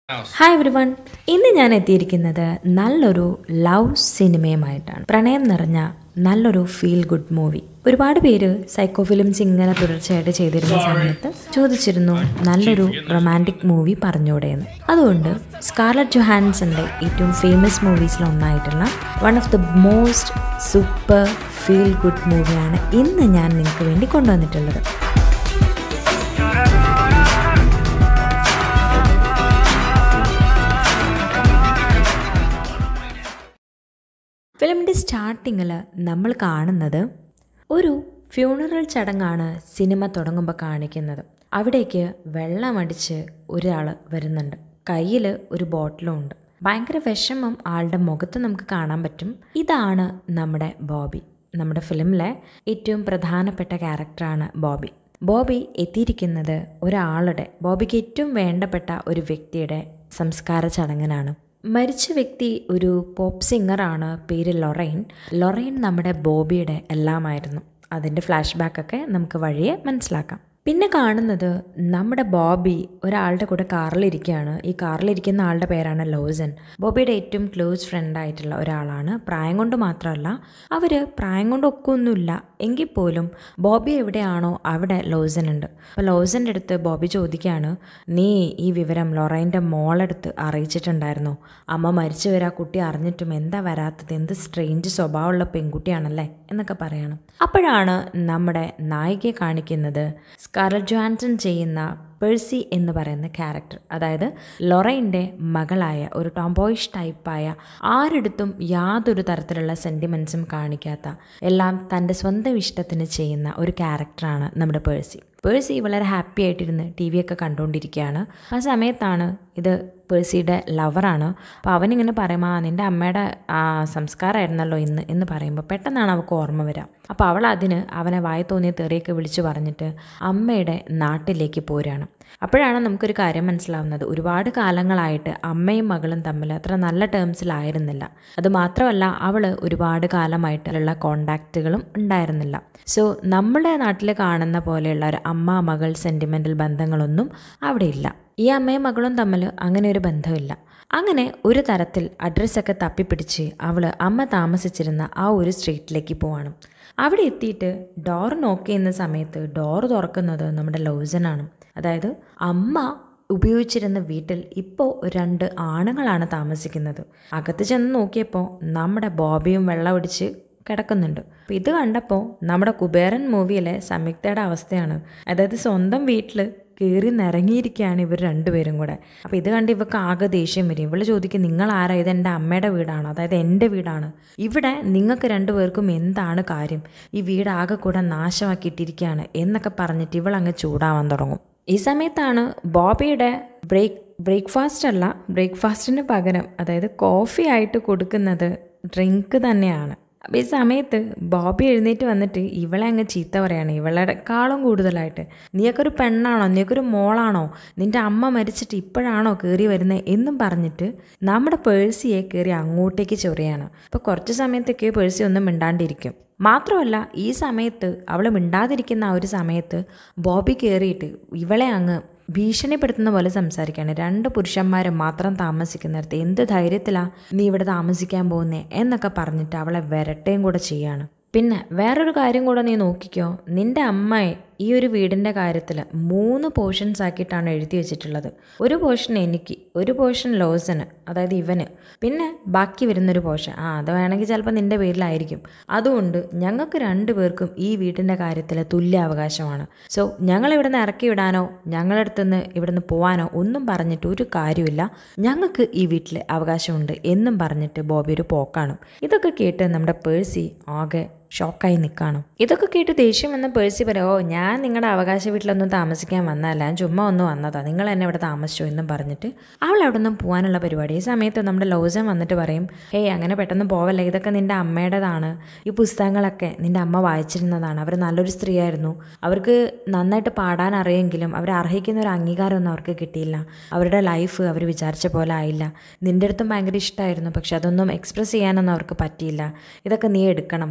hi every one ഇന്ന് ഞാൻ എത്തിയിരിക്കുന്നത് നല്ലൊരു ലവ് സിനിമയുമായിട്ടാണ് പ്രണയം നിറഞ്ഞ നല്ലൊരു ഫീൽ ഗുഡ് മൂവി ഒരുപാട് പേര് സൈക്കോ ഫിലിംസ് ഇങ്ങനെ തുടർച്ചയായിട്ട് ചെയ്തിരുന്ന സമയത്ത് ചോദിച്ചിരുന്നു നല്ലൊരു റൊമാൻറ്റിക് മൂവി പറഞ്ഞൂടെയെന്ന് അതുകൊണ്ട് സ്കാർലറ്റ് ജൊഹാൻസന്റെ ഏറ്റവും ഫേമസ് മൂവീസിൽ ഒന്നായിട്ടുള്ള one of the most super feel good മൂവിയാണ് ഇന്ന് ഞാൻ നിങ്ങൾക്ക് വേണ്ടി കൊണ്ടുവന്നിട്ടുള്ളത് ഫിലിമിൻ്റെ സ്റ്റാർട്ടിങ്ങിൽ നമ്മൾ കാണുന്നത് ഒരു ഫ്യൂണറൽ ചടങ്ങാണ് സിനിമ തുടങ്ങുമ്പോൾ കാണിക്കുന്നത് അവിടേക്ക് വെള്ളമടിച്ച് ഒരാൾ വരുന്നുണ്ട് കയ്യിൽ ഒരു ബോട്ടിലും ഉണ്ട് ഭയങ്കര വിഷമം ആളുടെ മുഖത്ത് നമുക്ക് കാണാൻ പറ്റും ഇതാണ് നമ്മുടെ ബോബി നമ്മുടെ ഫിലിമിലെ ഏറ്റവും പ്രധാനപ്പെട്ട ക്യാരക്ടറാണ് ബോബി ബോബി എത്തിയിരിക്കുന്നത് ഒരാളുടെ ബോബിക്ക് ഏറ്റവും വേണ്ടപ്പെട്ട ഒരു വ്യക്തിയുടെ സംസ്കാര ചടങ്ങിനാണ് മരിച്ച വ്യക്തി ഒരു പോപ്പ് സിംഗറാണ് പേര് ലൊറൈൻ ലൊറൈൻ നമ്മുടെ ബോബിയുടെ എല്ലാമായിരുന്നു അതിൻ്റെ ഫ്ലാഷ് ബാക്കൊക്കെ നമുക്ക് വഴിയെ മനസ്സിലാക്കാം പിന്നെ കാണുന്നത് നമ്മുടെ ബോബി ഒരാളുടെ കൂടെ കാറിലിരിക്കുകയാണ് ഈ കാറിലിരിക്കുന്ന ആളുടെ പേരാണ് ലോസൻ ബോബിയുടെ ഏറ്റവും ക്ലോസ് ഫ്രണ്ട് ആയിട്ടുള്ള ഒരാളാണ് പ്രായം കൊണ്ട് മാത്രമല്ല അവർ പ്രായം കൊണ്ട് ഒക്കെ ഒന്നുമില്ല എങ്കിൽ പോലും ബോബി എവിടെയാണോ അവിടെ ലോസൻ ഉണ്ട് അപ്പോൾ ലോസൻ്റെ അടുത്ത് ബോബി ചോദിക്കുകയാണ് നീ ഈ വിവരം ലൊറൈൻ്റെ മോളെടുത്ത് അറിയിച്ചിട്ടുണ്ടായിരുന്നോ അമ്മ മരിച്ചു വരാ കുട്ടി അറിഞ്ഞിട്ടും എന്താ വരാത്തത് എന്ത് സ്ട്രേഞ്ച് സ്വഭാവമുള്ള പെൺകുട്ടിയാണല്ലേ എന്നൊക്കെ പറയണം അപ്പോഴാണ് നമ്മുടെ നായികയെ കാണിക്കുന്നത് സ്കാർലറ്റ് ജോഹാൻസൺ ചെയ്യുന്ന പേഴ്സി എന്ന് പറയുന്ന ക്യാരക്ടർ അതായത് ലൊറൈൻ്റെ മകളായ ഒരു ടോംബോയിഷ് ടൈപ്പായ ആരെടുത്തും യാതൊരു തരത്തിലുള്ള സെൻറ്റിമെൻസും കാണിക്കാത്ത എല്ലാം തൻ്റെ സ്വന്തം ഇഷ്ടത്തിന് ചെയ്യുന്ന ഒരു ക്യാരക്ടറാണ് നമ്മുടെ പേഴ്സി പേഴ്സി വളരെ ഹാപ്പി ആയിട്ടിരുന്ന് ടി വി ഒക്കെ കണ്ടുകൊണ്ടിരിക്കുകയാണ് ആ സമയത്താണ് ഇത് പേഴ്സിയുടെ ലവറാണ് അപ്പോൾ അവനിങ്ങനെ പറയുമ്പോൾ ആ നിൻ്റെ അമ്മയുടെ ആ സംസ്കാരമായിരുന്നല്ലോ ഇന്ന് എന്ന് പറയുമ്പോൾ പെട്ടെന്നാണ് അവൾക്ക് ഓർമ്മ വരിക അപ്പോൾ അവൾ അതിന് അവനെ വായി തോന്നിയ തെറിയൊക്കെ വിളിച്ചു പറഞ്ഞിട്ട് അമ്മയുടെ നാട്ടിലേക്ക് പോരാണ് അപ്പോഴാണ് നമുക്കൊരു കാര്യം മനസ്സിലാവുന്നത് ഒരുപാട് കാലങ്ങളായിട്ട് അമ്മയും മകളും തമ്മിൽ അത്ര നല്ല ടേംസിലായിരുന്നില്ല അത് മാത്രമല്ല അവൾ ഒരുപാട് കാലമായിട്ടുള്ള കോണ്ടാക്റ്റുകളും ഉണ്ടായിരുന്നില്ല സോ നമ്മുടെ നാട്ടിൽ കാണുന്ന പോലെയുള്ള ഒരു അമ്മ മകൾ സെൻറ്റിമെൻ്റൽ ബന്ധങ്ങളൊന്നും അവിടെ ഇല്ല ഈ അമ്മയും മകളും തമ്മിൽ അങ്ങനെ ഒരു ബന്ധമില്ല അങ്ങനെ ഒരു തരത്തിൽ അഡ്രസ്സൊക്കെ തപ്പിപ്പിടിച്ച് അവൾ അമ്മ താമസിച്ചിരുന്ന ആ ഒരു സ്ട്രീറ്റിലേക്ക് പോവാണ് അവിടെ എത്തിയിട്ട് ഡോർ നോക്ക് ചെയ്യുന്ന സമയത്ത് ഡോർ തുറക്കുന്നത് നമ്മുടെ ലൗസനാണ് അതായത് അമ്മ ഉപയോഗിച്ചിരുന്ന വീട്ടിൽ ഇപ്പോൾ രണ്ട് ആണുങ്ങളാണ് താമസിക്കുന്നത് അകത്ത് ചെന്ന് നോക്കിയപ്പോൾ നമ്മുടെ ബോബിയും വെള്ളമടിച്ച് കിടക്കുന്നുണ്ട് അപ്പം ഇത് കണ്ടപ്പോൾ നമ്മുടെ കുബേരൻ മൂവിയിലെ സംയുക്തയുടെ അവസ്ഥയാണ് അതായത് സ്വന്തം വീട്ടിൽ കയറി നിറങ്ങിയിരിക്കുകയാണ് ഇവർ രണ്ടുപേരും കൂടെ അപ്പോൾ ഇത് കണ്ട് ഇവർക്ക് ആകെ ദേഷ്യം വരും ഇവള് ചോദിക്കും നിങ്ങൾ ആരാ ഇത് എൻ്റെ അമ്മയുടെ വീടാണ് അതായത് എൻ്റെ വീടാണ് ഇവിടെ നിങ്ങൾക്ക് രണ്ടുപേർക്കും എന്താണ് കാര്യം ഈ വീട് ആകെ കൂടെ നാശമാക്കിയിട്ടിരിക്കുകയാണ് എന്നൊക്കെ പറഞ്ഞിട്ട് ഇവളങ്ങ് ചൂടാവാൻ തുടങ്ങും ഈ സമയത്താണ് ബോബിയുടെ ബ്രേക്ക് ബ്രേക്ക്ഫാസ്റ്റ് അല്ല ബ്രേക്ക്ഫാസ്റ്റിന് പകരം അതായത് കോഫി ആയിട്ട് കൊടുക്കുന്നത് ഡ്രിങ്ക് തന്നെയാണ് അപ്പോൾ ഈ സമയത്ത് ബോബി എഴുന്നേറ്റ് വന്നിട്ട് ഇവളെ അങ്ങ് ചീത്ത പറയാണ് ഇവളെക്കാളും കൂടുതലായിട്ട് നീയൊക്കെ ഒരു പെണ്ണാണോ നീയൊക്കെ ഒരു മോളാണോ നിൻ്റെ അമ്മ മരിച്ചിട്ട് ഇപ്പോഴാണോ കയറി വരുന്നത് എന്നും പറഞ്ഞിട്ട് നമ്മുടെ പേഴ്സിയെ കയറി അങ്ങോട്ടേക്ക് ചൊറിയാണ് അപ്പോൾ കുറച്ച് സമയത്തൊക്കെ പേഴ്സി ഒന്നും മിണ്ടാണ്ടിരിക്കും മാത്രമല്ല ഈ സമയത്ത് അവൾ മിണ്ടാതിരിക്കുന്ന ആ ഒരു സമയത്ത് ബോബി കയറിയിട്ട് ഇവളെ അങ്ങ് ഭീഷണിപ്പെടുത്തുന്ന പോലെ സംസാരിക്കുകയാണ് രണ്ട് പുരുഷന്മാരെ മാത്രം താമസിക്കുന്നിടത്ത് എന്ത് ധൈര്യത്തിലാണ് നീ ഇവിടെ താമസിക്കാൻ പോകുന്നേ എന്നൊക്കെ പറഞ്ഞിട്ട് അവളെ വരട്ടുകയും കൂടെ ചെയ്യാണ് പിന്നെ വേറൊരു കാര്യം കൂടെ നീ നോക്കിക്കോ നിന്റെ അമ്മയെ ഈ ഒരു വീടിൻ്റെ കാര്യത്തിൽ മൂന്ന് പോർഷൻസ് ആക്കിയിട്ടാണ് എഴുതി വെച്ചിട്ടുള്ളത് ഒരു പോർഷൻ എനിക്ക് ഒരു പോർഷൻ ലോസന് അതായത് ഇവന് പിന്നെ ബാക്കി വരുന്നൊരു പോർഷൻ ആ അത് വേണമെങ്കിൽ ചിലപ്പോൾ നിൻ്റെ പേരിലായിരിക്കും അതുകൊണ്ട് ഞങ്ങൾക്ക് രണ്ടു പേർക്കും ഈ വീടിൻ്റെ കാര്യത്തിൽ തുല്യ അവകാശമാണ് സോ ഞങ്ങൾ ഇവിടുന്ന് ഇറക്കി വിടാനോ ഞങ്ങളുടെ അടുത്തുനിന്ന് ഇവിടുന്ന് പോകാനോ ഒന്നും പറഞ്ഞിട്ട് ഒരു കാര്യമില്ല ഞങ്ങൾക്ക് ഈ വീട്ടിൽ അവകാശമുണ്ട് എന്നും പറഞ്ഞിട്ട് ബോബി ഒരു പോക്കാണ് ഇതൊക്കെ കേട്ട് നമ്മുടെ പേഴ്സി ആകെ ഷോക്കായി നിൽക്കുകയാണ് ഇതൊക്കെ കേട്ട് ദേഷ്യം വന്ന പേഴ്സി പറയും ഓ ഞാൻ നിങ്ങളുടെ അവകാശ വീട്ടിലൊന്നും താമസിക്കാൻ വന്നതല്ല ഞാൻ ചുമ്മാ ഒന്ന് വന്നതാ നിങ്ങൾ എന്നെ ഇവിടെ താമസിച്ചോ എന്നും പറഞ്ഞിട്ട് അവൾ അവിടെ നിന്നും പോകാനുള്ള പരിപാടി ഈ സമയത്ത് നമ്മുടെ ലോസൻ വന്നിട്ട് പറയും ഹേയ് അങ്ങനെ പെട്ടെന്ന് പോവല്ലേ ഇതൊക്കെ നിൻ്റെ അമ്മയുടേതാണ് ഈ പുസ്തകങ്ങളൊക്കെ നിൻ്റെ അമ്മ വായിച്ചിരുന്നതാണ് അവർ നല്ലൊരു സ്ത്രീയായിരുന്നു അവർക്ക് നന്നായിട്ട് പാടാൻ അറിയെങ്കിലും അവർ അർഹിക്കുന്ന ഒരു അംഗീകാരമൊന്നും അവർക്ക് കിട്ടിയില്ല അവരുടെ ലൈഫ് അവർ വിചാരിച്ച പോലെ ആയില്ല നിൻ്റെ അടുത്തും ഭയങ്കര ഇഷ്ടമായിരുന്നു പക്ഷെ അതൊന്നും എക്സ്പ്രസ് ചെയ്യാനൊന്നും അവർക്ക് പറ്റിയില്ല ഇതൊക്കെ നീ എടുക്കണം കാരണം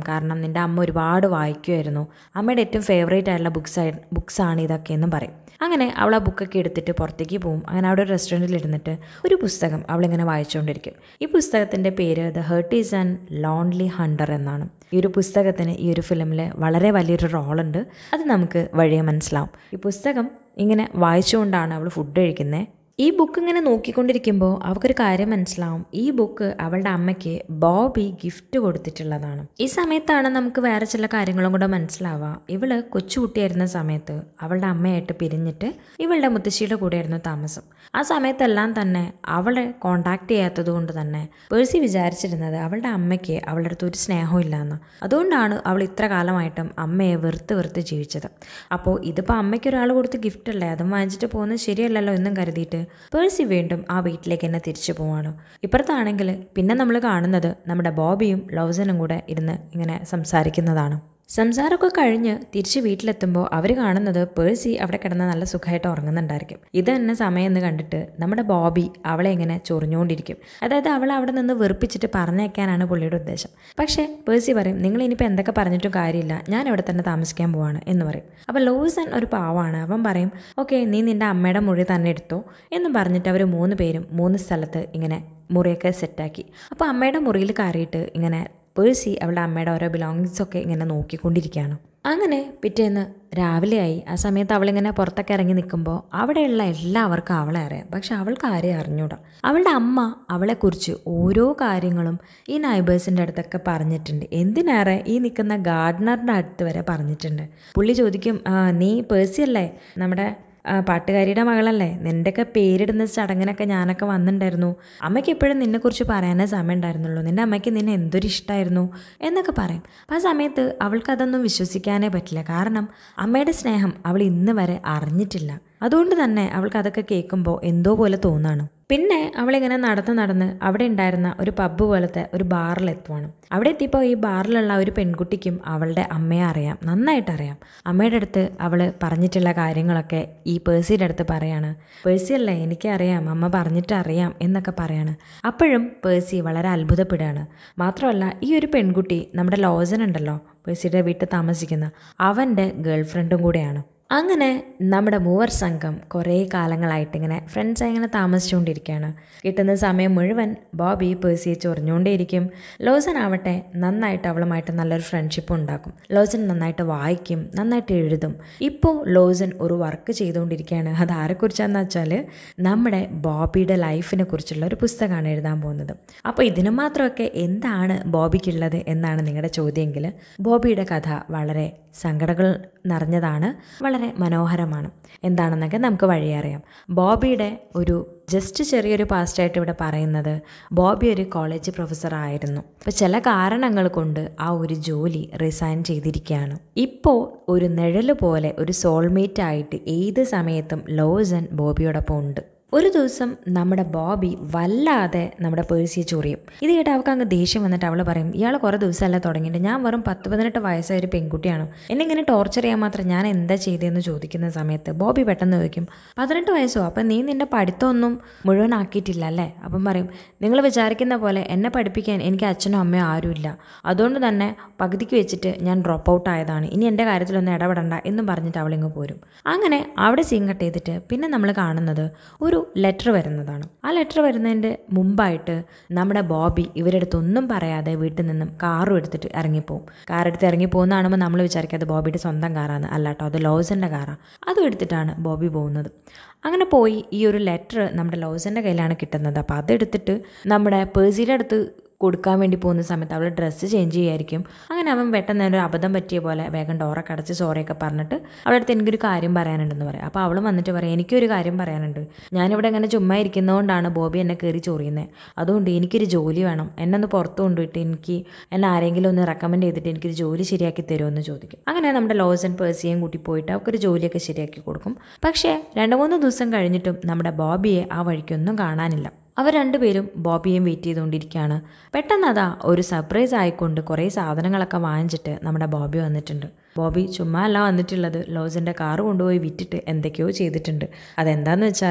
നിൻ്റെ അമ്മ ഒരുപാട് വായിക്കുമായിരുന്നു അമ്മയുടെ ഏറ്റവും ഫേവറേറ്റ് ആയിട്ടുള്ള ബുക്സ് ആയി ബുക്സാണ് ഇതൊക്കെ എന്നും പറയും അങ്ങനെ അവൾ ആ ബുക്കൊക്കെ എടുത്തിട്ട് പുറത്തേക്ക് പോകും അങ്ങനെ അവിടെ ഒരു റെസ്റ്റോറൻറ്റിൽ ഇരുന്നിട്ട് ഒരു പുസ്തകം അവളിങ്ങനെ വായിച്ചുകൊണ്ടിരിക്കും ഈ പുസ്തകത്തിൻ്റെ പേര് the heart is and lonely hunter എന്നാണ് ഈ ഒരു പുസ്തകത്തിന് ഈ ഒരു ഫിലിമിൽ വളരെ വലിയൊരു റോളുണ്ട് അത് നമുക്ക് വഴിയെ മനസ്സിലാവും ഈ പുസ്തകം ഇങ്ങനെ വായിച്ചുകൊണ്ടാണ് അവൾ ഫുഡ് കഴിക്കുന്നത് ഈ ബുക്ക് ഇങ്ങനെ നോക്കിക്കൊണ്ടിരിക്കുമ്പോൾ അവൾക്കൊരു കാര്യം മനസ്സിലാവും ഈ ബുക്ക് അവളുടെ അമ്മയ്ക്ക് ബോബി ഗിഫ്റ്റ് കൊടുത്തിട്ടുള്ളതാണ് ഈ സമയത്താണ് നമുക്ക് വേറെ ചില കാര്യങ്ങളും കൂടെ മനസ്സിലാവുക ഇവള് കൊച്ചുകുട്ടിയായിരുന്ന സമയത്ത് അവളുടെ അമ്മയായിട്ട് പിരിഞ്ഞിട്ട് ഇവളുടെ മുത്തശ്ശിയുടെ കൂടെയായിരുന്നു താമസം ആ സമയത്തെല്ലാം തന്നെ അവളെ കോണ്ടാക്ട് ചെയ്യാത്തത് കൊണ്ട് തന്നെ പേഴ്സി വിചാരിച്ചിരുന്നത് അവളുടെ അമ്മയ്ക്ക് അവളുടെ അടുത്ത് ഒരു സ്നേഹവും ഇല്ലയെന്ന് അതുകൊണ്ടാണ് അവൾ ഇത്ര കാലമായിട്ടും അമ്മയെ വെറുത്ത് വെറുത്ത് ജീവിച്ചത് അപ്പോൾ ഇതിപ്പോൾ അമ്മയ്ക്ക് ഒരാൾ കൊടുത്ത് ഗിഫ്റ്റ് അല്ലേ അതും വാങ്ങിച്ചിട്ട് പോകുന്നത് ശരിയല്ലല്ലോ എന്നും കരുതിയിട്ട് പേഴ്സി വീണ്ടും ആ വീട്ടിലേക്ക് തന്നെ തിരിച്ചു പോവാണ് ഇപ്പുറത്താണെങ്കിൽ പിന്നെ നമ്മൾ കാണുന്നത് നമ്മുടെ ബോബിയും ലൗസനും കൂടെ ഇരുന്ന് ഇങ്ങനെ സംസാരിക്കുന്നതാണ് സംസാരമൊക്കെ കഴിഞ്ഞ് തിരിച്ച് വീട്ടിലെത്തുമ്പോൾ അവർ കാണുന്നത് പേഴ്സി അവിടെ കിടന്ന് നല്ല സുഖമായിട്ട് ഉറങ്ങുന്നുണ്ടായിരിക്കും ഇത് തന്നെ സമയം എന്ന് കണ്ടിട്ട് നമ്മുടെ ബോബി അവളെ ഇങ്ങനെ ചൊറിഞ്ഞുകൊണ്ടിരിക്കും അതായത് അവളെ അവിടെ നിന്ന് വെറുപ്പിച്ചിട്ട് പറഞ്ഞേക്കാനാണ് പുള്ളിയുടെ ഉദ്ദേശം പക്ഷേ പേഴ്സി പറയും നിങ്ങൾ ഇനിയിപ്പോൾ എന്തൊക്കെ പറഞ്ഞിട്ടും കാര്യമില്ല ഞാൻ ഇവിടെ തന്നെ താമസിക്കാൻ പോവാണ് എന്ന് പറയും അപ്പോൾ ലോസൻ ഒരു പാവാണ് അവൻ പറയും ഓക്കെ നീ നിൻ്റെ അമ്മയുടെ മുറി തന്നെ എടുത്തോ എന്ന് പറഞ്ഞിട്ട് അവർ മൂന്ന് പേരും മൂന്ന് സ്ഥലത്ത് ഇങ്ങനെ മുറിയൊക്കെ സെറ്റാക്കി അപ്പോൾ അമ്മയുടെ മുറിയിൽ കയറിയിട്ട് ഇങ്ങനെ പേഴ്സി അവളുടെ അമ്മയുടെ ഓരോ ബിലോങ്ങിങ്സ് ഒക്കെ ഇങ്ങനെ നോക്കിക്കൊണ്ടിരിക്കുകയാണ് അങ്ങനെ പിറ്റേന്ന് രാവിലെയായി ആ സമയത്ത് അവളിങ്ങനെ പുറത്തൊക്കെ ഇറങ്ങി നിൽക്കുമ്പോൾ അവിടെയുള്ള എല്ലാവർക്കും അവളെ അറിയാം പക്ഷെ അവൾക്ക് ആരെയും അറിഞ്ഞൂടാ അവളുടെ അമ്മ അവളെക്കുറിച്ച് ഓരോ കാര്യങ്ങളും ഈ നൈബേഴ്സിൻ്റെ അടുത്തൊക്കെ പറഞ്ഞിട്ടുണ്ട് എന്തിനേറെ ഈ നിൽക്കുന്ന ഗാർഡനറിൻ്റെ അടുത്ത് വരെ പറഞ്ഞിട്ടുണ്ട് പുള്ളി ചോദിക്കും "ആ, നീ പേഴ്സി അല്ലേ നമ്മുടെ ആ, പാട്ടുകാരിയുടെ മകളല്ലേ നിൻ്റെയൊക്കെ പേരിടുന്ന ചടങ്ങിനൊക്കെ ഞാനൊക്കെ വന്നിട്ടുണ്ടായിരുന്നു അമ്മയ്ക്ക് എപ്പോഴും നിന്നെക്കുറിച്ച് പറയാനേ സമയം ഉണ്ടായിരുന്നുള്ളൂ നിൻ്റെ അമ്മയ്ക്ക് നിന്നെ എന്തൊരു ഇഷ്ടമായിരുന്നു എന്നൊക്കെ പറയും അപ്പം ആ സമയത്ത് അവൾക്ക് അതൊന്നും വിശ്വസിക്കാനേ പറ്റില്ല കാരണം അമ്മയുടെ സ്നേഹം അവൾ ഇന്ന് വരെ അറിഞ്ഞിട്ടില്ല അതുകൊണ്ട് തന്നെ അവൾക്ക് അതൊക്കെ കേൾക്കുമ്പോൾ എന്തോ പോലെ തോന്നാണ് പിന്നെ അവളിങ്ങനെ നടന്ന് നടന്ന് അവിടെ ഉണ്ടായിരുന്ന ഒരു പബ്ബ് പോലത്തെ ഒരു ബാറിലെത്തുവാണ് അവിടെ എത്തിയപ്പോൾ ഈ ബാറിലുള്ള ഒരു പെൺകുട്ടിക്കും അവളുടെ അമ്മയെ അറിയാം നന്നായിട്ട് അറിയാം അമ്മയുടെ അടുത്ത് അവൾ പറഞ്ഞിട്ടുള്ള കാര്യങ്ങളൊക്കെ ഈ പേഴ്സിയുടെ അടുത്ത് പറയാണ് പേഴ്സി അല്ലേ എനിക്കറിയാം അമ്മ പറഞ്ഞിട്ട് അറിയാം എന്നൊക്കെ പറയാണ് അപ്പോഴും പേഴ്സി വളരെ അത്ഭുതപ്പെടുകയാണ് മാത്രമല്ല ഈ ഒരു പെൺകുട്ടി നമ്മുടെ ലോസൻ ഉണ്ടല്ലോ പേഴ്സിയുടെ വീട്ടിൽ താമസിക്കുന്ന അവൻ്റെ ഗേൾ ഫ്രണ്ടും കൂടെയാണ് അങ്ങനെ നമ്മുടെ മൂവർ സംഘം കുറേ കാലങ്ങളായിട്ട് ഇങ്ങനെ ഫ്രണ്ട്സായി ഇങ്ങനെ താമസിച്ചുകൊണ്ടിരിക്കുകയാണ് കിട്ടുന്ന സമയം മുഴുവൻ ബോബി പേഴ്സിയെ ചൊറിഞ്ഞുകൊണ്ടേയിരിക്കും ലോസൻ ആവട്ടെ നന്നായിട്ട് അവളുമായിട്ട് നല്ലൊരു ഫ്രണ്ട്ഷിപ്പ് ഉണ്ടാക്കും ലോസൻ നന്നായിട്ട് വായിക്കും നന്നായിട്ട് എഴുതും ഇപ്പോൾ ലോസൻ ഒരു വർക്ക് ചെയ്തുകൊണ്ടിരിക്കുകയാണ് അത് ആരെക്കുറിച്ചാന്ന് വെച്ചാൽ നമ്മുടെ ബോബിയുടെ ലൈഫിനെ കുറിച്ചുള്ള ഒരു പുസ്തകമാണ് എഴുതാൻ പോകുന്നത് അപ്പോൾ ഇതിനു മാത്രമൊക്കെ എന്താണ് ബോബിക്കുള്ളത് എന്നാണ് നിങ്ങളുടെ ചോദ്യമെങ്കിൽ ബോബിയുടെ കഥ വളരെ സങ്കടങ്ങൾ നിറഞ്ഞതാണ് വളരെ മനോഹരമാണ് എന്താണെന്നൊക്കെ നമുക്ക് വഴി അറിയാം ബോബിയുടെ ഒരു ജസ്റ്റ് ചെറിയൊരു പാസ്റ്റായിട്ട് ഇവിടെ പറയുന്നത് ബോബി ഒരു കോളേജ് പ്രൊഫസർ ആയിരുന്നു അപ്പോൾ ചില കാരണങ്ങൾ കൊണ്ട് ആ ഒരു ജോലി റിസൈൻ ചെയ്തിരിക്കുകയാണ് ഇപ്പോൾ ഒരു നിഴല് പോലെ ഒരു സോൾമേറ്റ് ആയിട്ട് ഏത് സമയത്തും ലോസൻ ബോബിയോടൊപ്പം ഉണ്ട് ഒരു ദിവസം നമ്മുടെ ബോബി വല്ലാതെ നമ്മുടെ പേഴ്സിയെ ചൊറിയും ഇത് കേട്ട് അവൾക്ക് അങ്ങ് ദേഷ്യം വന്നിട്ട് അവൾ പറയും ഇയാൾ കുറേ ദിവസമല്ല തുടങ്ങിയിട്ട് ഞാൻ വെറും പത്ത് പതിനെട്ട് വയസ്സായ ഒരു പെൺകുട്ടിയാണ് എന്നെ ഇങ്ങനെ ടോർച്ചർ ചെയ്യാൻ മാത്രം ഞാൻ എന്താ ചെയ്തതെന്ന് ചോദിക്കുന്ന സമയത്ത് ബോബി പെട്ടെന്ന് ചോദിക്കും പതിനെട്ട് വയസ്സോ അപ്പം നീ നിന്റെ പഠിത്തമൊന്നും മുഴുവനാക്കിയിട്ടില്ല അല്ലേ അപ്പം പറയും നിങ്ങൾ വിചാരിക്കുന്ന പോലെ എന്നെ പഠിപ്പിക്കാൻ എനിക്ക് അച്ഛനും അമ്മയോ ആരുമില്ല അതുകൊണ്ട് തന്നെ പകുതിക്ക് വെച്ചിട്ട് ഞാൻ ഡ്രോപ്പ് ഔട്ട് ആയതാണ് ഇനി എൻ്റെ കാര്യത്തിലൊന്നും ഇടപെടണ്ട എന്നും പറഞ്ഞിട്ട് അവളിങ്ങ് പോരും അങ്ങനെ അവിടെ സീൻ കട്ട് ചെയ്തിട്ട് പിന്നെ നമ്മൾ കാണുന്നത് ഒരു ലെറ്റർ വരുന്നതാണ് ആ ലെറ്റർ വരുന്നതിൻ്റെ മുമ്പായിട്ട് നമ്മുടെ ബോബി ഇവരുടെ അടുത്ത് ഒന്നും പറയാതെ വീട്ടിൽ നിന്നും കാറും എടുത്തിട്ട് ഇറങ്ങിപ്പോവും കാർ എടുത്ത് ഇറങ്ങി പോകുന്ന കാണുമ്പോൾ നമ്മൾ വിചാരിക്കാതെ ബോബിയുടെ സ്വന്തം കാറാണ് അല്ല കേട്ടോ അത് ലോസൻ്റെ കാറാണ് അതും എടുത്തിട്ടാണ് ബോബി പോകുന്നത് അങ്ങനെ പോയി ഈ ഒരു ലെറ്റർ നമ്മുടെ ലോസൻ്റെ കയ്യിലാണ് കിട്ടുന്നത് അപ്പോൾ അതെടുത്തിട്ട് നമ്മുടെ പേഴ്സിയുടെ അടുത്ത് കൊടുക്കാൻ വേണ്ടി പോകുന്ന സമയത്ത് അവൾ ഡ്രസ്സ് ചേഞ്ച് ചെയ്യായിരിക്കും അങ്ങനെ അവൻ പെട്ടെന്ന് ഒരു അബദ്ധം പറ്റിയ പോലെ വേഗം ഡോറൊക്കെ അടച്ച് സോറിയൊക്കെ പറഞ്ഞിട്ട് അവളുടെ അടുത്ത് എനിക്കൊരു കാര്യം പറയാനുണ്ടെന്ന് പറയാം അപ്പോൾ അവൾ വന്നിട്ട് പറയും എനിക്കൊരു കാര്യം പറയാനുണ്ട് ഞാനിവിടെ ഇങ്ങനെ ചുമ്മാ ഇരിക്കുന്നതുകൊണ്ടാണ് ബോബി എന്നെ കയറി ചൊറിയുന്നത് അതുകൊണ്ട് എനിക്കൊരു ജോലി വേണം എന്നെ ഒന്ന് പുറത്ത് കൊണ്ടുപോയിട്ട് എനിക്ക് എന്നെ ആരെങ്കിലും ഒന്ന് റെക്കമെൻഡ് ചെയ്തിട്ട് എനിക്കൊരു ജോലി ശരിയാക്കി തരുമെന്ന് ചോദിക്കും അങ്ങനെ നമ്മുടെ ലോസൻ പേഴ്സിയും കൂട്ടി പോയിട്ട് അവർക്കൊരു ജോലിയൊക്കെ ശരിയാക്കി കൊടുക്കും പക്ഷേ രണ്ട് മൂന്ന് ദിവസം കഴിഞ്ഞിട്ടും നമ്മുടെ ബോബിയെ ആ വഴിക്കൊന്നും കാണാനില്ല അവർ രണ്ടുപേരും ബോബിയെയും വെയിറ്റ് ചെയ്തുകൊണ്ടിരിക്കുകയാണ് പെട്ടെന്ന് അതാ ഒരു സർപ്രൈസ് ആയിക്കൊണ്ട് കുറേ സാധനങ്ങളൊക്കെ വാങ്ങിച്ചിട്ട് നമ്മുടെ ബോബി വന്നിട്ടുണ്ട് ബോബി ചുമ്മാ അല്ല വന്നിട്ടുള്ളത് ലോസിൻ്റെ കാറ് കൊണ്ടുപോയി വിറ്റിട്ട് എന്തൊക്കെയോ ചെയ്തിട്ടുണ്ട് അതെന്താന്ന് വെച്ചാൽ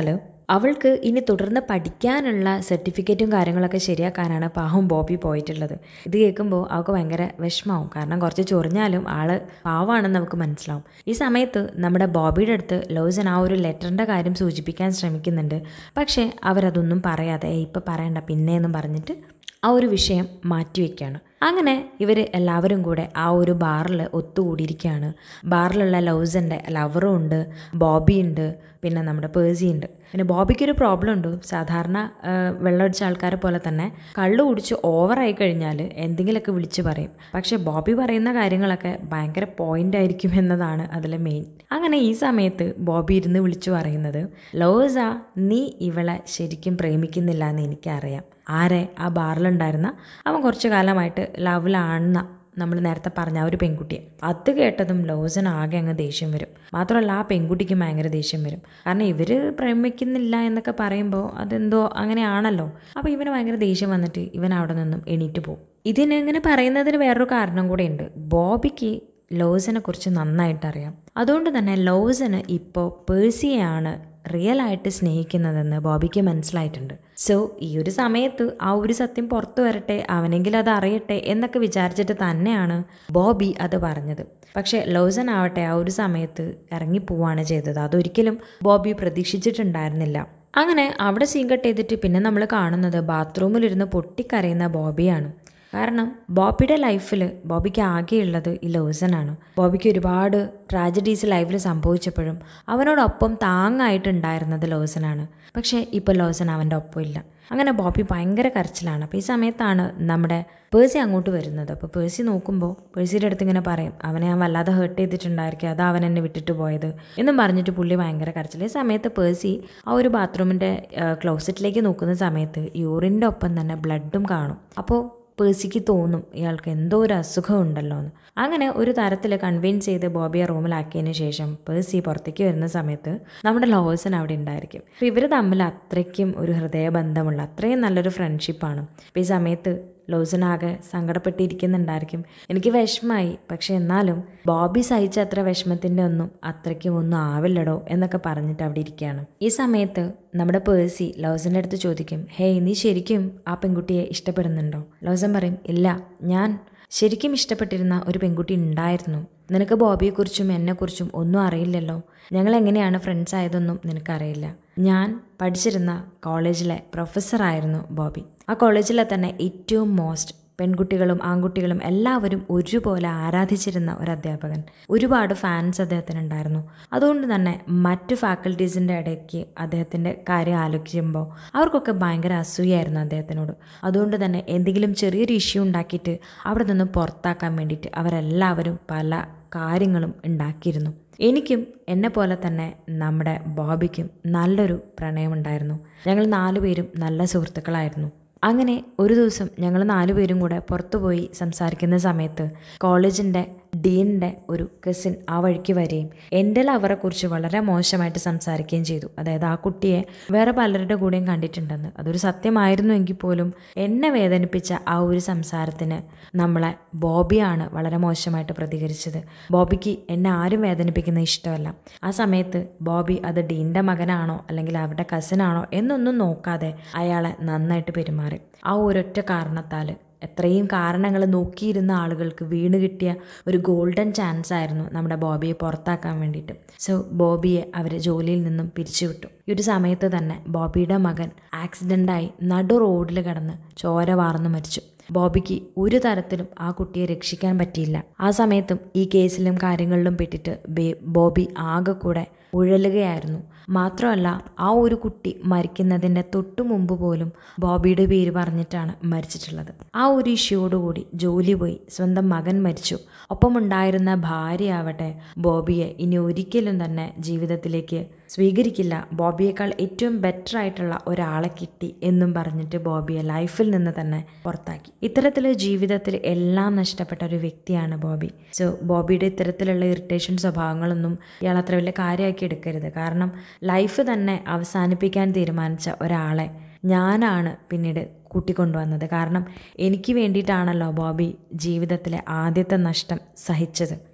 അവൾക്ക് ഇനി തുടർന്ന് പഠിക്കാനുള്ള സർട്ടിഫിക്കറ്റും കാര്യങ്ങളൊക്കെ ശരിയാക്കാനാണ് പാവം ബോബി പോയിട്ടുള്ളത് ഇത് കേൾക്കുമ്പോൾ അവൾക്ക് ഭയങ്കര വിഷമാവും കാരണം കുറച്ച് ചൊറിഞ്ഞാലും ആള് പാവാണെന്ന് നമുക്ക് മനസ്സിലാവും ഈ സമയത്ത് നമ്മുടെ ബോബിയുടെ അടുത്ത് ലോസൻ ആ ഒരു ലെറ്ററിൻ്റെ കാര്യം സൂചിപ്പിക്കാൻ ശ്രമിക്കുന്നുണ്ട് പക്ഷേ അവരതൊന്നും പറയാതെ ഇപ്പം പറയണ്ട പിന്നെയെന്നും പറഞ്ഞിട്ട് ആ ഒരു വിഷയം മാറ്റിവെക്കുകയാണ് അങ്ങനെ ഇവർ എല്ലാവരും കൂടെ ആ ഒരു ബാറിൽ ഒത്തുകൂടിയിരിക്കുകയാണ് ബാറിലുള്ള ലൗസൻ്റെ ലവറും ഉണ്ട് ബോബി ഉണ്ട് പിന്നെ നമ്മുടെ പേഴ്സി ഉണ്ട് പിന്നെ ബോബിക്ക് ഒരു പ്രോബ്ലം ഉണ്ട് സാധാരണ ആ, വെള്ളമടിച്ച ആൾക്കാരെ പോലെ തന്നെ കള്ളു കുടിച്ച് ഓവറായി കഴിഞ്ഞാൽ എന്തെങ്കിലുമൊക്കെ വിളിച്ച് പറയും പക്ഷേ ബോബി പറയുന്ന കാര്യങ്ങളൊക്കെ ഭയങ്കര പോയിന്റ് ആയിരിക്കും എന്നതാണ് അതിലെ മെയിൻ അങ്ങനെ ഈ സമയത്ത് ബോബി ഇരുന്ന് വിളിച്ചു പറയുന്നത് ലോസ നീ ഇവളെ ശരിക്കും പ്രേമിക്കുന്നില്ല എന്ന് എനിക്കറിയാം ആരെ ആ ബാറിലുണ്ടായിരുന്ന അവൻ കുറച്ചു കാലമായിട്ട് ലവിലാണെന്ന നമ്മൾ നേരത്തെ പറഞ്ഞ ആ ഒരു പെൺകുട്ടിയെ അത് കേട്ടതും ലോസൻ ആകെ അങ്ങ് ദേഷ്യം വരും മാത്രമല്ല ആ പെൺകുട്ടിക്ക് ഭയങ്കര ദേഷ്യം വരും കാരണം ഇവർ പ്രേമിക്കുന്നില്ല എന്നൊക്കെ പറയുമ്പോൾ അതെന്തോ അങ്ങനെയാണല്ലോ അപ്പോൾ ഇവന് ഭയങ്കര ദേഷ്യം വന്നിട്ട് ഇവൻ അവിടെ നിന്നും എണീറ്റ് പോകും ഇതിന് ഇങ്ങനെ പറയുന്നതിന് വേറൊരു കാരണം കൂടെ ഉണ്ട് ബോബിക്ക് ലോസിനെ കുറിച്ച് നന്നായിട്ട് അറിയാം അതുകൊണ്ട് തന്നെ ലോസന് ഇപ്പോൾ പേഴ്സിയെയാണ് റിയൽ ആയിട്ട് സ്നേഹിക്കുന്നതെന്ന് ബോബിക്ക് മനസ്സിലായിട്ടുണ്ട് സോ ഈ ഒരു സമയത്ത് ആ ഒരു സത്യം പുറത്തു വരട്ടെ അവനെങ്കിലും അത് അറിയട്ടെ എന്നൊക്കെ വിചാരിച്ചിട്ട് തന്നെയാണ് ബോബി അത് പറഞ്ഞത് പക്ഷേ ലോസൻ ആവട്ടെ ആ ഒരു സമയത്ത് ഇറങ്ങിപ്പോവാണ് ചെയ്തത് അതൊരിക്കലും ബോബി പ്രതീക്ഷിച്ചിട്ടുണ്ടായിരുന്നില്ല അങ്ങനെ അവിടെ സീൻ കട്ട് ചെയ്തിട്ട് പിന്നെ നമ്മൾ കാണുന്നത് ബാത്റൂമിലിരുന്ന് പൊട്ടിക്കരയുന്ന ബോബിയാണ് കാരണം ബോബിയുടെ ലൈഫിൽ ബോബിക്ക് ആകെയുള്ളത് ഈ ലോസനാണ് ബോബിക്ക് ഒരുപാട് ട്രാജഡീസ് ലൈഫിൽ സംഭവിച്ചപ്പോഴും അവനോടൊപ്പം താങ്ങായിട്ടുണ്ടായിരുന്നത് ലോസനാണ് പക്ഷേ ഇപ്പോൾ ലോസൻ അവൻ്റെ ഒപ്പം ഇല്ല അങ്ങനെ ബോബി ഭയങ്കര കരച്ചിലാണ് അപ്പോൾ ഈ സമയത്താണ് നമ്മുടെ പേഴ്സി അങ്ങോട്ട് വരുന്നത് അപ്പോൾ പേഴ്സി നോക്കുമ്പോൾ പേഴ്സിയുടെ അടുത്ത് ഇങ്ങനെ പറയും അവനെ ഞാൻ വല്ലാതെ ഹേർട്ട് ചെയ്തിട്ടുണ്ടായിരിക്കും അതാ അവൻ എന്നെ വിട്ടിട്ട് പോയത് എന്നും പറഞ്ഞിട്ട് പുള്ളി ഭയങ്കര കരച്ചിൽ ഈ സമയത്ത് പേഴ്സി ആ ഒരു ബാത്റൂമിൻ്റെ ക്ലോസറ്റിലേക്ക് നോക്കുന്ന സമയത്ത് യൂറിൻ്റെ ഒപ്പം തന്നെ ബ്ലഡും കാണും അപ്പോൾ പേഴ്സിക്ക് തോന്നും ഇയാൾക്ക് എന്തോ ഒരു അസുഖം ഉണ്ടല്ലോ എന്ന് അങ്ങനെ ഒരു തരത്തിൽ കൺവിൻസ് ചെയ്ത് ബോബിയെ റൂമിലാക്കിയതിന് ശേഷം പേഴ്സി പുറത്തേക്ക് വരുന്ന സമയത്ത് നമ്മുടെ ലോസൻ അവിടെ ഉണ്ടായിരിക്കും അപ്പോൾ ഇവർ തമ്മിൽ അത്രയ്ക്കും ഒരു ഹൃദയബന്ധമുള്ള അത്രയും നല്ലൊരു ഫ്രണ്ട്ഷിപ്പാണ് അപ്പോൾ ഈ സമയത്ത് ലോസനാകെ സങ്കടപ്പെട്ടിരിക്കുന്നുണ്ടായിരിക്കും എനിക്ക് വിഷമായി പക്ഷെ എന്നാലും ബോബി സഹിച്ച അത്ര വിഷമത്തിൻ്റെ ഒന്നും അത്രയ്ക്കും ഒന്നും ആവില്ലടോ എന്നൊക്കെ പറഞ്ഞിട്ട് അവിടെ ഇരിക്കുകയാണ് ഈ സമയത്ത് നമ്മുടെ പേഴ്സി ലോസൻ്റെ അടുത്ത് ചോദിക്കും ഹേയ് നീ ശരിക്കും ആ പെൺകുട്ടിയെ ഇഷ്ടപ്പെടുന്നുണ്ടോ ലോസൻ പറയും ഇല്ല ഞാൻ ശരിക്കും ഇഷ്ടപ്പെട്ടിരുന്ന ഒരു പെൺകുട്ടി ഉണ്ടായിരുന്നു നിനക്ക് ബോബിയെക്കുറിച്ചും എന്നെക്കുറിച്ചും ഒന്നും അറിയില്ലല്ലോ ഞങ്ങൾ എങ്ങനെയാണ് ഫ്രണ്ട്സ് ആയതൊന്നും നിനക്കറിയില്ല ഞാൻ പഠിച്ചിരുന്ന കോളേജിലെ പ്രൊഫസറായിരുന്നു ബോബി ആ കോളേജിലെ തന്നെ ഏറ്റവും മോസ്റ്റ് പെൺകുട്ടികളും ആൺകുട്ടികളും എല്ലാവരും ഒരുപോലെ ആരാധിച്ചിരുന്ന ഒരു അധ്യാപകൻ ഒരുപാട് ഫാൻസ് അദ്ദേഹത്തിനുണ്ടായിരുന്നു അതുകൊണ്ട് തന്നെ മറ്റു ഫാക്കൽറ്റീസിൻ്റെ ഇടയ്ക്ക് അദ്ദേഹത്തിൻ്റെ കാര്യം ആലോചിക്കുമ്പോൾ അവർക്കൊക്കെ ഭയങ്കര അസൂയായിരുന്നു അദ്ദേഹത്തിനോട് അതുകൊണ്ട് തന്നെ എന്തെങ്കിലും ചെറിയൊരു ഇഷ്യൂ ഉണ്ടാക്കിയിട്ട് അവിടെ നിന്ന് പുറത്താക്കാൻ വേണ്ടിയിട്ട് അവരെല്ലാവരും പല കാര്യങ്ങളും ഉണ്ടാക്കിയിരുന്നു എനിക്കും എന്നെ പോലെ തന്നെ നമ്മുടെ ബോബിക്കും നല്ലൊരു പ്രണയമുണ്ടായിരുന്നു ഞങ്ങൾ നാലുപേരും നല്ല സുഹൃത്തുക്കളായിരുന്നു അങ്ങനെ ഒരു ദിവസം ഞങ്ങൾ നാലുപേരും കൂടെ പുറത്തുപോയി സംസാരിക്കുന്ന സമയത്ത് കോളേജിൻ്റെ ഡീനിൻ്റെ ഒരു കസിൻ ആ വഴിക്ക് വരികയും എൻ്റെ ലവറെക്കുറിച്ച് വളരെ മോശമായിട്ട് സംസാരിക്കുകയും ചെയ്തു അതായത് ആ കുട്ടിയെ വേറെ പലരുടെ കൂടെയും കണ്ടിട്ടുണ്ടെന്ന് അതൊരു സത്യമായിരുന്നു എങ്കിൽ പോലും എന്നെ വേദനിപ്പിച്ച ആ ഒരു സംസാരത്തിന് നമ്മളെ ബോബിയാണ് വളരെ മോശമായിട്ട് പ്രതികരിച്ചത് ബോബിക്ക് എന്നെ ആരും വേദനിപ്പിക്കുന്ന ഇഷ്ടമല്ല ആ സമയത്ത് ബോബി അത് ഡീൻ്റെ മകനാണോ അല്ലെങ്കിൽ അവരുടെ കസിനാണോ എന്നൊന്നും നോക്കാതെ അയാളെ നന്നായിട്ട് പെരുമാറി ആ ഒരൊറ്റ കാരണത്താൽ എത്രയും കാരണങ്ങൾ നോക്കിയിരുന്ന ആളുകൾക്ക് വീണ് കിട്ടിയ ഒരു ഗോൾഡൻ ചാൻസ് ആയിരുന്നു നമ്മുടെ ബോബിയെ പുറത്താക്കാൻ വേണ്ടിയിട്ട് സോ ബോബിയെ അവർ ജോലിയിൽ നിന്നും പിരിച്ചുവിട്ടു ഈ ഒരു സമയത്ത് തന്നെ ബോബിയുടെ മകൻ ആക്സിഡൻ്റായി നടു റോഡിൽ കിടന്ന് ചോര വാർന്നു മരിച്ചു ബോബിക്ക് ഒരു തരത്തിലും ആ കുട്ടിയെ രക്ഷിക്കാൻ പറ്റിയില്ല ആ സമയത്തും ഈ കേസിലും കാര്യങ്ങളിലും പെട്ടിട്ട് ബേ- ബോബി ആകെ കൂടെ ഉഴലുകയായിരുന്നു മാത്രമല്ല ആ ഒരു കുട്ടി മരിക്കുന്നതിൻ്റെ തൊട്ടു മുമ്പ് പോലും ബോബിയുടെ പേര് പറഞ്ഞിട്ടാണ് മരിച്ചിട്ടുള്ളത് ആ ഒരു ഇഷ്യൂയോടുകൂടി ജോലി പോയി സ്വന്തം മകൻ മരിച്ചു ഒപ്പമുണ്ടായിരുന്ന ഭാര്യ ആവട്ടെ ബോബിയെ ഇനി ഒരിക്കലും തന്നെ ജീവിതത്തിലേക്ക് സ്വീകരിക്കില്ല ബോബിയേക്കാൾ ഏറ്റവും ബെറ്റർ ആയിട്ടുള്ള ഒരാളെ കിട്ടി എന്നും പറഞ്ഞിട്ട് ബോബിയെ ലൈഫിൽ നിന്ന് തന്നെ പുറത്താക്കി ഇത്തരത്തിൽ ജീവിതത്തിൽ എല്ലാം നഷ്ടപ്പെട്ട ഒരു വ്യക്തിയാണ് ബോബി സോ ബോബിയുടെ ഇത്തരത്തിലുള്ള ഇറിറ്റേഷൻ സ്വഭാവങ്ങളൊന്നും ഇയാൾ അത്ര വലിയ കാര്യമാക്കി എടുക്കരുത് കാരണം ലൈഫ് തന്നെ അവസാനിപ്പിക്കാൻ തീരുമാനിച്ച ഒരാളെ ഞാനാണ് പിന്നീട് കൂട്ടിക്കൊണ്ടുവന്നത് കാരണം എനിക്ക് വേണ്ടിയിട്ടാണല്ലോ ബോബി ജീവിതത്തിലെ ആദ്യത്തെ നഷ്ടം സഹിച്ചത്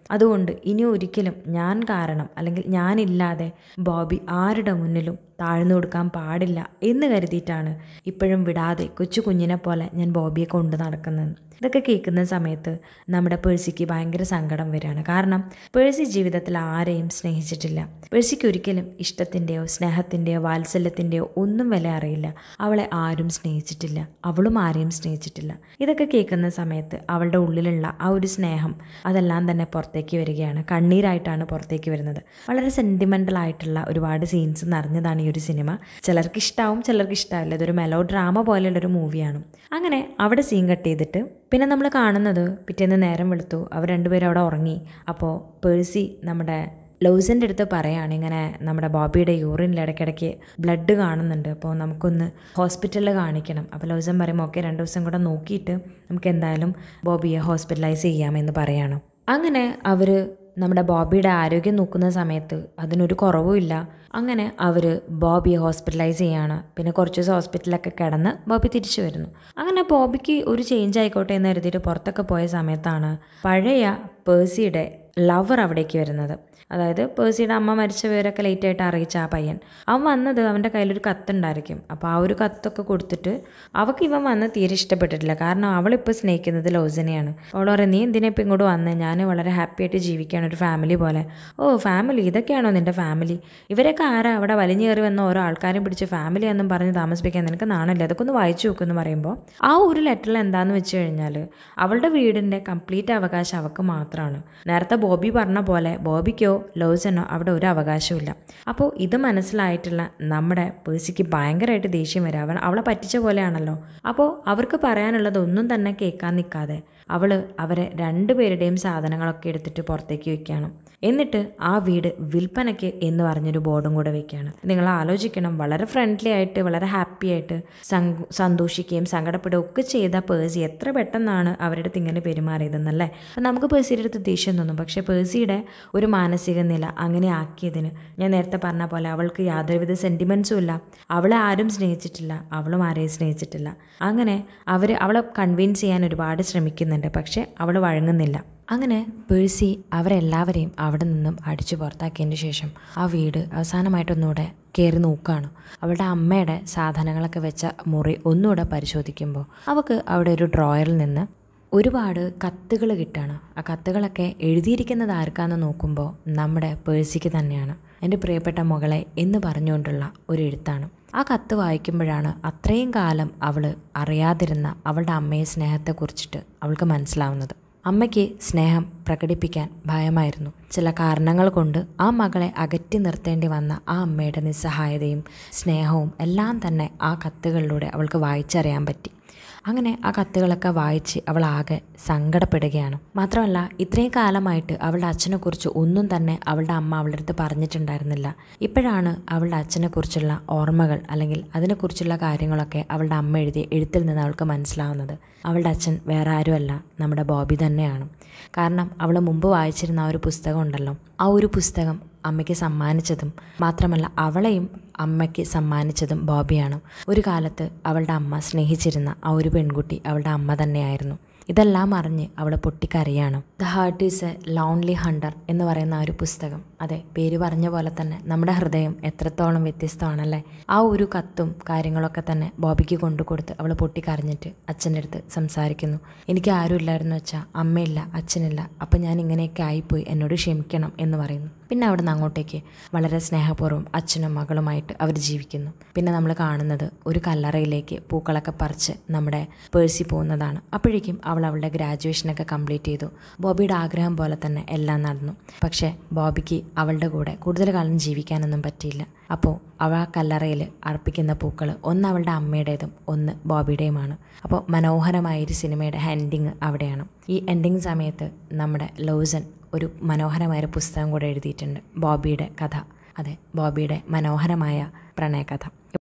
അതുകൊണ്ട് ഇനി ഒരിക്കലും ഞാൻ കാരണം അല്ലെങ്കിൽ ഞാനില്ലാതെ ബോബി ആരുടെ മുന്നിലും താഴ്ന്നു കൊടുക്കാൻ പാടില്ല എന്ന് കരുതിയിട്ടാണ് ഇപ്പോഴും വിടാതെ കൊച്ചു കുഞ്ഞിനെ പോലെ ഞാൻ ബോബിയെ കൊണ്ട് നടക്കുന്നത് ഇതൊക്കെ കേൾക്കുന്ന സമയത്ത് നമ്മുടെ പേഴ്സിക്ക് ഭയങ്കര സങ്കടം വരികയാണ് കാരണം പേഴ്സി ജീവിതത്തിൽ ആരെയും സ്നേഹിച്ചിട്ടില്ല പേഴ്സിക്ക് ഒരിക്കലും ഇഷ്ടത്തിൻ്റെയോ സ്നേഹത്തിൻ്റെയോ വാത്സല്യത്തിൻ്റെയോ ഒന്നും വില അറിയില്ല അവളെ ആരും സ്നേഹിച്ചിട്ടില്ല അവളും ആരെയും സ്നേഹിച്ചിട്ടില്ല ഇതൊക്കെ കേൾക്കുന്ന സമയത്ത് അവളുടെ ഉള്ളിലുള്ള ആ ഒരു സ്നേഹം അതെല്ലാം തന്നെ പുറത്തേക്ക് വരികയാണ് കണ്ണീരായിട്ടാണ് പുറത്തേക്ക് വരുന്നത് വളരെ സെൻറ്റിമെൻ്റൽ ആയിട്ടുള്ള ഒരുപാട് സീൻസ് നിറഞ്ഞതാണ് ഈ ഒരു സിനിമ ചിലർക്ക് ഇഷ്ടാവും ചിലർക്ക് ഇഷ്ടമാവില്ല ഇതൊരു മെലോ ഡ്രാമ പോലെയുള്ളൊരു മൂവിയാണ് അങ്ങനെ അവിടെ സീൻ കട്ട് ചെയ്തിട്ട് പിന്നെ നമ്മൾ കാണുന്നത് പിറ്റേന്ന് നേരം വെളുത്തു അവർ രണ്ടുപേരും അവിടെ ഉറങ്ങി അപ്പോൾ പേഴ്സി നമ്മുടെ ലൗസിൻ്റെ അടുത്ത് പറയാണ് ഇങ്ങനെ നമ്മുടെ ബോബിയുടെ യൂറിനിൽ ഇടയ്ക്കിടയ്ക്ക് ബ്ലഡ് കാണുന്നുണ്ട് അപ്പോൾ നമുക്കൊന്ന് ഹോസ്പിറ്റലിൽ കാണിക്കണം അപ്പോൾ ലൗസൻ പറയുമ്പോൾ ഓക്കെ രണ്ട് ദിവസം കൂടെ നോക്കിയിട്ട് നമുക്ക് എന്തായാലും ബോബിയെ ഹോസ്പിറ്റലൈസ് ചെയ്യാമെന്ന് പറയണം അങ്ങനെ അവർ നമ്മുടെ ബോബിയുടെ ആരോഗ്യം നോക്കുന്ന സമയത്ത് അതിനൊരു കുറവുമില്ല അങ്ങനെ അവർ ബോബിയെ ഹോസ്പിറ്റലൈസ് ചെയ്യാണ് പിന്നെ കുറച്ച് ദിവസം ഹോസ്പിറ്റലിലൊക്കെ കിടന്ന് ബോബി തിരിച്ചു വരുന്നു അങ്ങനെ ബോബിക്ക് ഒരു ചേഞ്ച് ആയിക്കോട്ടെ എന്ന് കരുതിയിട്ട് പുറത്തൊക്കെ പോയ സമയത്താണ് പഴയ പേഴ്സിയുടെ ലവർ അവിടേക്ക് വരുന്നത് അതായത് പേഴ്സിയുടെ അമ്മ മരിച്ച വിവരമൊക്കെ ലേറ്റ് ആയിട്ട് അറിയിച്ച ആ പയ്യൻ അവൻ വന്നത് അവൻ്റെ കയ്യിലൊരു കത്തുണ്ടായിരിക്കും അപ്പോൾ ആ ഒരു കത്തൊക്കെ കൊടുത്തിട്ട് അവൾക്ക് ഇവൻ വന്ന് തീരെ ഇഷ്ടപ്പെട്ടിട്ടില്ല കാരണം അവളിപ്പോൾ സ്നേഹിക്കുന്നത് ലോസിനെയാണ് അവൾ പറയും നീ എന്തിനാ ഇപ്പം ഇങ്ങോട്ട് വന്നത് ഞാൻ വളരെ ഹാപ്പി ആയിട്ട് ജീവിക്കുകയാണ് ഒരു ഫാമിലി പോലെ ഓ ഫാമിലി ഇതൊക്കെയാണോ നിൻ്റെ ഫാമിലി ഇവരൊക്കെ ആരാ അവിടെ വലിഞ്ഞു കയറി വന്ന ഓരോ ആൾക്കാരും പിടിച്ച് ഫാമിലി എന്നും പറഞ്ഞ് താമസിപ്പിക്കാൻ നിനക്ക് നാണല്ലേ അതൊക്കെ ഒന്ന് വായിച്ചു നോക്കുമെന്ന് പറയുമ്പോൾ ആ ഒരു ലെറ്ററിൽ എന്താണെന്ന് വെച്ച് കഴിഞ്ഞാൽ അവളുടെ വീടിൻ്റെ കംപ്ലീറ്റ് അവകാശം അവൾക്ക് മാത്രമാണ് നേരത്തെ ബോബി പറഞ്ഞ പോലെ ബോബിക്കോ ലോസനോ അവിടെ ഒരു അവകാശമില്ല അപ്പോൾ ഇത് മനസ്സിലായിട്ടുള്ള നമ്മുടെ പേഴ്സിക്ക് ഭയങ്കരമായിട്ട് ദേഷ്യം വരും അവൻ അവളെ പറ്റിച്ച പോലെയാണല്ലോ അപ്പോൾ അവർക്ക് പറയാനുള്ളത് ഒന്നും തന്നെ കേൾക്കാൻ നിൽക്കാതെ അവൾ അവരെ രണ്ടുപേരുടെയും സാധനങ്ങളൊക്കെ എടുത്തിട്ട് പുറത്തേക്ക് വെക്കുകയാണ് എന്നിട്ട് ആ വീട് വിൽപ്പനയ്ക്ക് എന്ന് പറഞ്ഞൊരു ബോർഡും കൂടെ വെക്കുകയാണ് നിങ്ങൾ ആലോചിക്കണം വളരെ ഫ്രണ്ട്ലി ആയിട്ട് വളരെ ഹാപ്പി ആയിട്ട് സങ്ക- സന്തോഷിക്കുകയും സങ്കടപ്പെടുകയും ഒക്കെ ചെയ്ത പേഴ്സി എത്ര പെട്ടെന്നാണ് അവരുടെ അടുത്ത് ഇങ്ങനെ പെരുമാറിയതെന്നല്ലേ അപ്പം നമുക്ക് പേഴ്സിയുടെ അടുത്ത് ദേഷ്യം തോന്നും പക്ഷേ പേഴ്സിയുടെ ഒരു മാനസിക നില അങ്ങനെ ആക്കിയതിന് ഞാൻ നേരത്തെ പറഞ്ഞ പോലെ അവൾക്ക് യാതൊരുവിധ സെൻറ്റിമെൻസും ഇല്ല അവളെ ആരും സ്നേഹിച്ചിട്ടില്ല അവളും ആരെയും സ്നേഹിച്ചിട്ടില്ല അങ്ങനെ അവർ അവളെ കൺവിൻസ് ചെയ്യാൻ ഒരുപാട് ശ്രമിക്കുന്നുണ്ട് പക്ഷേ അവൾ വഴങ്ങുന്നില്ല അങ്ങനെ പേഴ്സി അവരെല്ലാവരെയും അവിടെ നിന്നും അടിച്ചു പുറത്താക്കിയതിന് ശേഷം ആ വീട് അവസാനമായിട്ടൊന്നുകൂടെ കയറി നോക്കുകയാണ് അവളുടെ അമ്മയുടെ സാധനങ്ങളൊക്കെ വെച്ച മുറി ഒന്നുകൂടെ പരിശോധിക്കുമ്പോൾ അവൾക്ക് അവിടെ ഒരു ഡ്രോയറിൽ നിന്ന് ഒരുപാട് കത്തുകൾ കിട്ടുകയാണ് ആ കത്തുകളൊക്കെ എഴുതിയിരിക്കുന്നത് ആർക്കാന്ന് നോക്കുമ്പോൾ നമ്മുടെ പേഴ്സിക്ക് തന്നെയാണ് എൻ്റെ പ്രിയപ്പെട്ട മകളെ എന്ന് പറഞ്ഞുകൊണ്ടുള്ള ഒരു എഴുത്താണ് ആ കത്ത് വായിക്കുമ്പോഴാണ് അത്രയും കാലം അവൾ അറിയാതിരുന്ന അവളുടെ അമ്മയെ സ്നേഹത്തെക്കുറിച്ചിട്ട് അവൾക്ക് മനസ്സിലാവുന്നത് അമ്മയ്ക്ക് സ്നേഹം പ്രകടിപ്പിക്കാൻ ഭയമായിരുന്നു ചില കാരണങ്ങൾ കൊണ്ട് ആ മകളെ അകറ്റി നിർത്തേണ്ടി വന്ന ആ അമ്മയുടെ നിസ്സഹായതയും സ്നേഹവും എല്ലാം തന്നെ ആ കത്തുകളിലൂടെ അവൾക്ക് വായിച്ചറിയാൻ പറ്റി അങ്ങനെ ആ കത്തുകളൊക്കെ വായിച്ച് അവൾ ആകെ സങ്കടപ്പെടുകയാണ് മാത്രമല്ല ഇത്രയും കാലമായിട്ട് അവളുടെ അച്ഛനെക്കുറിച്ച് ഒന്നും തന്നെ അവളുടെ അമ്മ അവളുടെ അടുത്ത് പറഞ്ഞിട്ടുണ്ടായിരുന്നില്ല ഇപ്പോഴാണ് അവളുടെ അച്ഛനെക്കുറിച്ചുള്ള ഓർമ്മകൾ അല്ലെങ്കിൽ അതിനെക്കുറിച്ചുള്ള കാര്യങ്ങളൊക്കെ അവളുടെ അമ്മ എഴുതിയ എഴുത്തിൽ നിന്ന് അവൾക്ക് മനസ്സിലാവുന്നത് അവളുടെ അച്ഛൻ വേറെ ആരുമല്ല നമ്മുടെ ബോബി തന്നെയാണ് കാരണം അവൾ മുമ്പ് വായിച്ചിരുന്ന ആ ഒരു പുസ്തകം ഉണ്ടല്ലോ ആ ഒരു പുസ്തകം അമ്മയ്ക്ക് സമ്മാനിച്ചതും മാത്രമല്ല അവളെയും അമ്മയ്ക്ക് സമ്മാനിച്ചതും ബോബിയാണ് ഒരു കാലത്ത് അവളുടെ അമ്മ സ്നേഹിച്ചിരുന്ന ആ ഒരു പെൺകുട്ടി അവളുടെ അമ്മ തന്നെയായിരുന്നു ഇതെല്ലാം അറിഞ്ഞ് അവൾ പൊട്ടിക്കരയാണ് the heart is a lonely hunter എന്ന് പറയുന്ന ആ ഒരു പുസ്തകം അതെ പേര് പറഞ്ഞ പോലെ തന്നെ നമ്മുടെ ഹൃദയം എത്രത്തോളം വ്യത്യസ്തമാണല്ലേ ആ ഒരു കത്തും കാര്യങ്ങളൊക്കെ തന്നെ ബോബിക്ക് കൊണ്ടു കൊടുത്ത് അവൾ പൊട്ടിക്കരഞ്ഞിട്ട് അച്ഛൻ്റെ അടുത്ത് സംസാരിക്കുന്നു എനിക്ക് ആരുമില്ലായിരുന്നു വെച്ചാൽ അമ്മയില്ല അച്ഛനില്ല അപ്പം ഞാൻ ഇങ്ങനെയൊക്കെ ആയിപ്പോയി എന്നോട് ക്ഷമിക്കണം എന്ന് പറയുന്നു പിന്നെ അവിടുന്ന് അങ്ങോട്ടേക്ക് വളരെ സ്നേഹപൂർവ്വം അച്ഛനും മകളുമായിട്ട് അവർ ജീവിക്കുന്നു പിന്നെ നമ്മൾ കാണുന്നത് ഒരു കല്ലറയിലേക്ക് പൂക്കളൊക്കെ പറിച്ച് നമ്മുടെ പേഴ്സി പോകുന്നതാണ് അപ്പോഴേക്കും അവൾ അവളുടെ ഗ്രാജുവേഷനൊക്കെ കംപ്ലീറ്റ് ചെയ്തു ബോബിയുടെ ആഗ്രഹം പോലെ തന്നെ എല്ലാം നടന്നു പക്ഷേ ബോബിക്ക് അവളുടെ കൂടെ കൂടുതൽ കാലം ജീവിക്കാനൊന്നും പറ്റിയില്ല അപ്പോൾ അവൾ ആ കല്ലറയിൽ അർപ്പിക്കുന്ന പൂക്കൾ ഒന്ന് അവളുടെ അമ്മയുടേതും ഒന്ന് ബോബിയുടെയുമാണ് അപ്പോൾ മനോഹരമായ ഒരു സിനിമയുടെ എൻഡിങ് അവിടെയാണ് ഈ എൻഡിങ് സമയത്ത് നമ്മുടെ ലോസൻ ഒരു മനോഹരമായ ഒരു പുസ്തകം കൂടെ എഴുതിയിട്ടുണ്ട് ബോബിയുടെ കഥ അതെ ബോബിയുടെ മനോഹരമായ പ്രണയകഥ